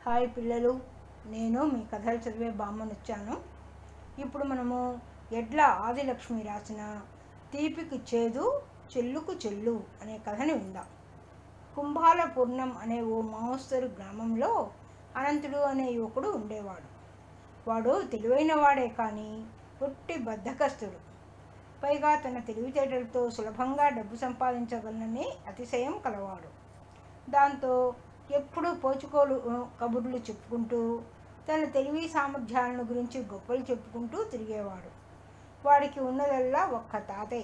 hi పిల్లలు నేను మీ కథలు చదివే బామ్మను వచ్చాను ఇప్పుడు మనము ఎడ్ల ఆదిలక్ష్మి రాసిన తీపికి చేదు చెల్లుకు చెల్లు అనే కథని విందాం కుంభాల పూర్ణం అనే ఓ మావస్తరు గ్రామంలో అనంతుడు అనే యువకుడు ఉండేవాడు వాడు తెలివైన వాడే కానీ పుట్టి బద్ధకస్తుడు పైగా తన తెలివితేటలతో సులభంగా డబ్బు సంపాదించగలనని అతిశయం కలవాడు దాంతో ఎప్పుడూ పోచుకోలు కబుర్లు చెప్పుకుంటూ తన తెలివి సామర్థ్యాలను గురించి గొప్పలు చెప్పుకుంటూ తిరిగేవాడు వాడికి ఉన్నదల్లా ఒక్క తాతయ్య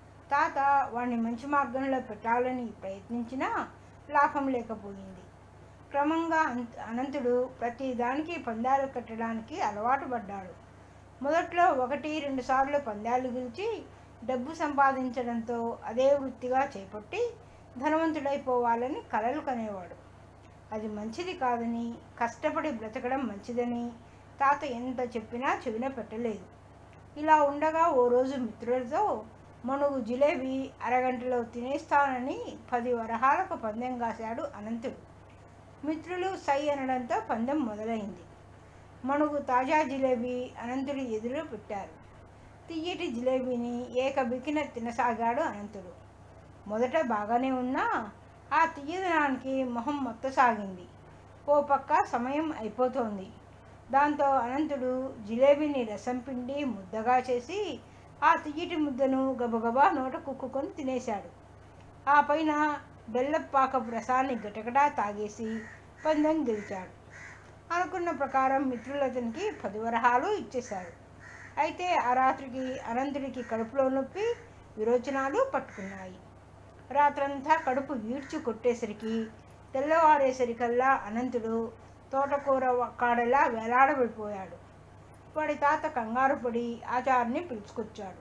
తాత వాడిని మంచి మార్గంలో పెట్టాలని ప్రయత్నించినా లాభం లేకపోయింది క్రమంగా అంత అనంతుడు ప్రతి దానికి పందాలు కట్టడానికి అలవాటు పడ్డాడు మొదట్లో ఒకటి రెండు సార్లు పందాలు గెలిచి డబ్బు సంపాదించడంతో అదే వృత్తిగా చేపట్టి ధనవంతుడైపోవాలని కలలు కనేవాడు అది మంచిది కాదని కష్టపడి బ్రతకడం మంచిదని తాత ఎంత చెప్పినా చెవిన పెట్టలేదు ఇలా ఉండగా ఓ రోజు మిత్రులతో మనుగు జిలేబీ అరగంటలో తినేస్తానని పది వరహాలకు పందెం కాశాడు అనంతుడు మిత్రులు సై అనడంతో పందెం మొదలైంది మణుగు తాజా జిలేబీ అనంతుడి ఎదురు పెట్టారు తియ్యటి జిలేబీని ఏకబికిన తినసాగాడు అనంతుడు మొదట బాగానే ఉన్నా ఆ తియ్యదనానికి మొహం మొత్తసాగింది ఓ పక్క సమయం అయిపోతోంది దాంతో అనంతుడు జిలేబీని రసం పిండి ముద్దగా చేసి ఆ తియ్యటి ముద్దను గబగబా నోట కుక్కుకొని తినేశాడు ఆ పైన బెల్లపాకపు రసాన్ని గటగటా తాగేసి పందెం గెలిచాడు అనుకున్న ప్రకారం మిత్రులు అతనికి పది వరహాలు ఇచ్చేశారు అయితే ఆ రాత్రికి అనంతుడికి కడుపులో నొప్పి విరోచనాలు పట్టుకున్నాయి రాత్రంతా కడుపు ఈడ్చి కొట్టేసరికి తెల్లవారేసరికల్లా అనంతుడు తోటకూర కాడలా వేలాడబడిపోయాడు వాడి తాత కంగారు పడి ఆచారిని పిలుచుకొచ్చాడు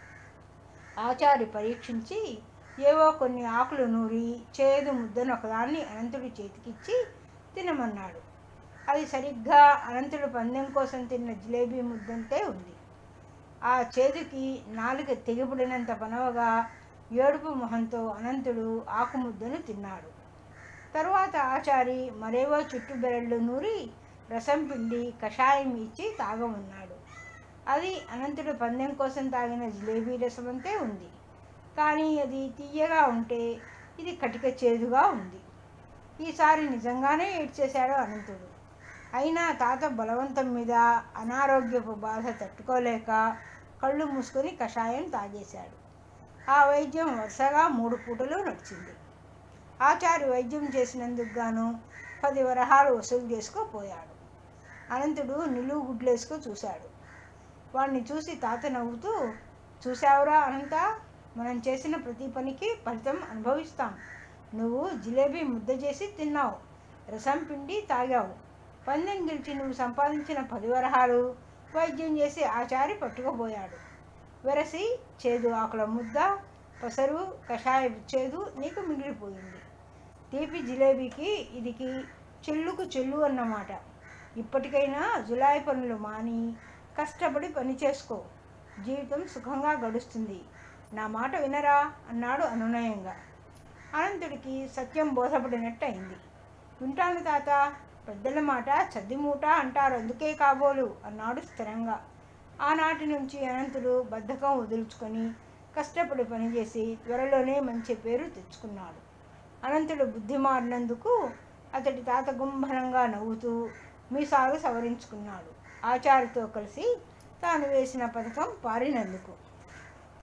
ఆచారి పరీక్షించి ఏవో కొన్ని ఆకులు నూరి చేదు ముద్దను ఒకదాన్ని అనంతుడి చేతికిచ్చి తినమన్నాడు అది సరిగ్గా అనంతుడు పందెం కోసం తిన్న జిలేబీ ముద్దంతే ఉంది ఆ చేదుకి నాలుక తెగిపడినంత పనవగా ఏడుపు మొహంతో అనంతుడు ఆకు ముద్దను తిన్నాడు తరువాత ఆచారి మరేవో చుట్టు బెరళ్ళు నూరి రసం పిండి కషాయం ఇచ్చి తాగమన్నాడు అది అనంతుడు పందెం కోసం తాగిన జిలేబీ రసమంతే ఉంది కానీ అది తీయగా ఉంటే ఇది కటిక చేదుగా ఉంది ఈసారి నిజంగానే ఏడ్చేశాడు అనంతుడు అయినా తాత బలవంతం మీద అనారోగ్యపు బాధ తట్టుకోలేక కళ్ళు మూసుకొని కషాయం తాగేశాడు ఆ వైద్యం వరుసగా మూడు పూటలు నడిచింది ఆచారి వైద్యం చేసినందుకు గాను పది వరహాలు వసూలు చేసుకోపోయాడు అనంతుడు నిలువు గుడ్లేసుకు చూశాడు వాడిని చూసి తాత నవ్వుతూ చూశావురా అనంత మనం చేసిన ప్రతి పనికి ఫలితం అనుభవిస్తాం నువ్వు జిలేబీ ముద్ద చేసి తిన్నావు రసం పిండి తాగావు పందెం గెలిచి నువ్వు సంపాదించిన పది వరహాలు వైద్యం చేసి ఆచారి పట్టుకుపోయాడు వెరసి చేదు ఆకుల ముద్ద పసరు కషాయ చేదు నీకు మిగిలిపోయింది తీపి జిలేబీకి ఇదికి చెల్లుకు చెల్లు అన్నమాట ఇప్పటికైనా జులాయి పనులు మాని కష్టపడి పని చేసుకో జీవితం సుఖంగా గడుస్తుంది నా మాట వినరా అన్నాడు అనునయంగా అనంతుడికి సత్యం బోధపడినట్టు అయింది వింటాను తాత పెద్దల మాట చద్దిమూట అంటారు అందుకే కాబోలు అన్నాడు స్థిరంగా ఆనాటి నుంచి అనంతుడు బద్ధకం వదులుచుకొని కష్టపడి పనిచేసి త్వరలోనే మంచి పేరు తెచ్చుకున్నాడు అనంతుడు బుద్ధి మారినందుకు అతడి తాత గుంభనంగా నవ్వుతూ మీసాలు సవరించుకున్నాడు ఆచారితో కలిసి తాను వేసిన పథకం పారినందుకు